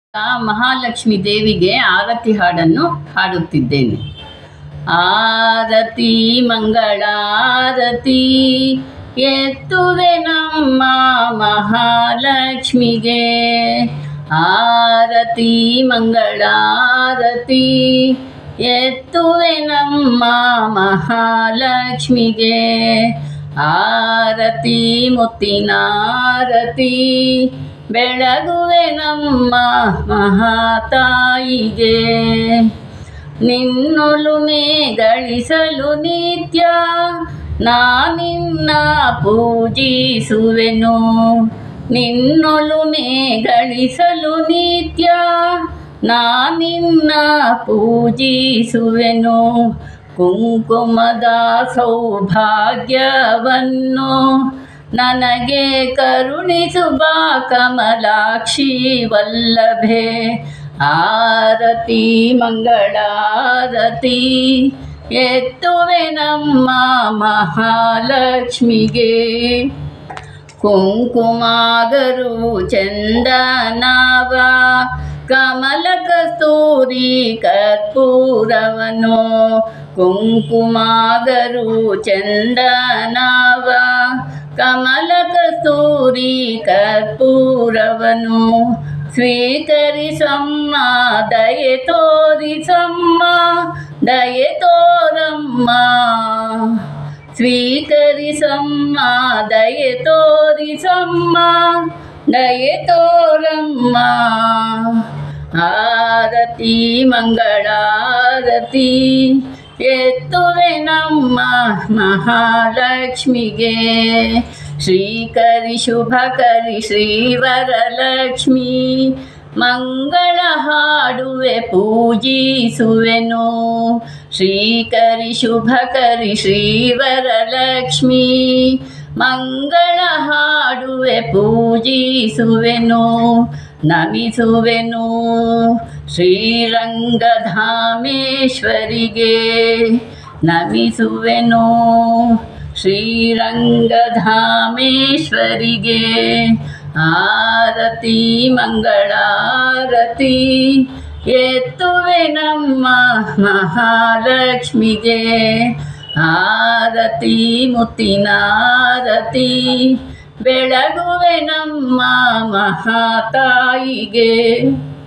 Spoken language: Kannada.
ಆ ಮಹಾಲಕ್ಷ್ಮಿ ದೇವಿಗೆ ಆರತಿ ಹಾಡನ್ನು ಹಾಡುತ್ತಿದ್ದೇನೆ ಆರತಿ ಮಂಗಳಾರತಿ ಎತ್ತುವೆ ನಮ್ಮ ಮಹಾಲಕ್ಷ್ಮಿಗೆ ಆರತಿ ಮಂಗಳಾರತಿ ಎತ್ತುವೆ ನಮ್ಮ ಮಹಾಲಕ್ಷ್ಮಿಗೆ ಆರತಿ ಮುತ್ತಿನಾರತಿ ಬೆಳಗುವೆ ನಮ್ಮ ಮಹಾತಾಯಿಗೆ ನಿನ್ನೊಲುಮೆ ಗಳಿಸಲು ನಿತ್ಯ ನಾನಿನ್ನ ಪೂಜಿಸುವೆನು ನಿನ್ನೊಲುಮೆ ಗಳಿಸಲು ನಿತ್ಯ ನಾನಿನ್ನ ಪೂಜಿಸುವೆನು ಕುಂಕುಮದ ಸೌಭಾಗ್ಯವನ್ನು ನನಗೆ ಕರುಣಿಸುವ ಕಮಲಾಕ್ಷಿ ವಲ್ಲಭೆ ಆರತಿ ಮಂಗಳಾರತಿ ಎತ್ತುವೆ ನಮ್ಮ ಮಹಾಲಕ್ಷ್ಮಿಗೆ ಕುಂಕುಮಾಗರು ಚಂದನವ ಕಮಲ ಕಸ್ತೂರಿ ಕರ್ಪೂರವನು ಕುಂಕುಮಾಗರು ಚಂದನವ ಕಮಲ ಕಸ್ತೂರಿ ಕರ್ಪೂರವನು ಸ್ವೀಕರಿಸಮ್ಮ ದಯೆ ತೋರಿಸಮ್ಮ ದಯೆ ತೋರಮ್ಮ ಸ್ವೀಕರಿಸಮ್ಮ ದಯೆ ತೋರಿಸಮ್ಮ ದಯೆ ತೋರಮ್ಮ ಆರತಿ ಮಂಗಳಾರತಿ ಎತ್ತುವೆ ನಮ್ಮ ಮಹಾಲಕ್ಷ್ಮಿಗೆ ಶ್ರೀಕರಿ ಶುಭಕರಿ ಶ್ರೀವರಲಕ್ಷ್ಮಿ ಮಂಗಳ ಹಾಡುವೆ ಪೂಜಿಸುವೆನು ಶ್ರೀಕರಿ ಶುಭಕರಿ ಶ್ರೀವರಲಕ್ಷ್ಮಿ ಮಂಗಳ ಹಾಡುವೆ ಪೂಜಿಸುವೆನು ನಮಿಸುವೆನು ಶ್ರೀರಂಗಧಾಮೇಶ್ವರಿಗೆ ನಮಿಸುವೆನು ಶ್ರೀರಂಗಧಾಮೇಶ್ವರಿಗೆ ಆರತಿ ಮಂಗಳಾರತಿ ಎತ್ತುವೆ ನಮ್ಮ ಮಹಾಲಕ್ಷ್ಮಿಗೆ ಆರತಿ ಮುತ್ತಿನಾರತಿ ಬೆಳಗುವೆ ನಮ್ಮ ಮಹಾತಾಯಿಗೆ